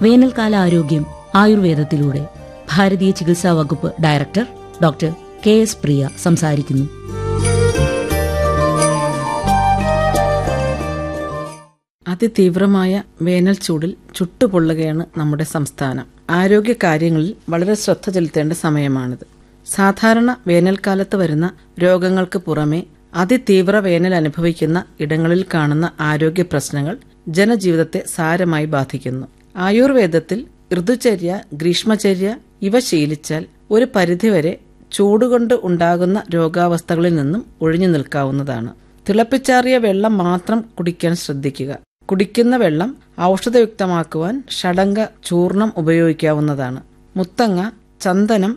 വേനൽക്കാല ആരോഗ്യം ആയുർവേദത്തിലൂടെ ഭാരതീയ ചികിത്സാ വകുപ്പ് director doctor K S Priya സംസാരിക്കുന്നു അതിതീവ്രമായ വേനൽ ചൂടിൽ ചുട്ടുപൊള്ളുകയാണ് നമ്മുടെ സംസ്ഥാനം ആരോഗ്യ കാര്യങ്ങളിൽ വളരെ ശ്രദ്ധ ചെലുത്തേണ്ട സമയമാണിത് സാധാരണ വേനൽക്കാലത്ത് വരുന്ന രോഗങ്ങൾക്ക് പുറമെ അതിതീവ്ര വേനൽ അനുഭവിക്കുന്ന ഇടങ്ങളിൽ കാണുന്ന ആരോഗ്യ പ്രശ്നങ്ങൾ ജനജീവിതത്തെ സാരമായി ബാധിക്കുന്നു ആയുർവേദത്തിൽ ഋതുചര്യ ഗ്രീഷ്മചര്യ ഇവ ശീലിച്ചാൽ ഒരു പരിധിവരെ ചൂടുകൊണ്ട് ഉണ്ടാകുന്ന രോഗാവസ്ഥകളിൽ നിന്നും ഒഴിഞ്ഞു നിൽക്കാവുന്നതാണ് തിളപ്പിച്ചാറിയ വെള്ളം മാത്രം കുടിക്കാൻ ശ്രദ്ധിക്കുക കുടിക്കുന്ന വെള്ളം ഔഷധയുക്തമാക്കുവാൻ ഷടങ്ക ചൂർണം ഉപയോഗിക്കാവുന്നതാണ് മുത്തങ്ങ ചന്ദനം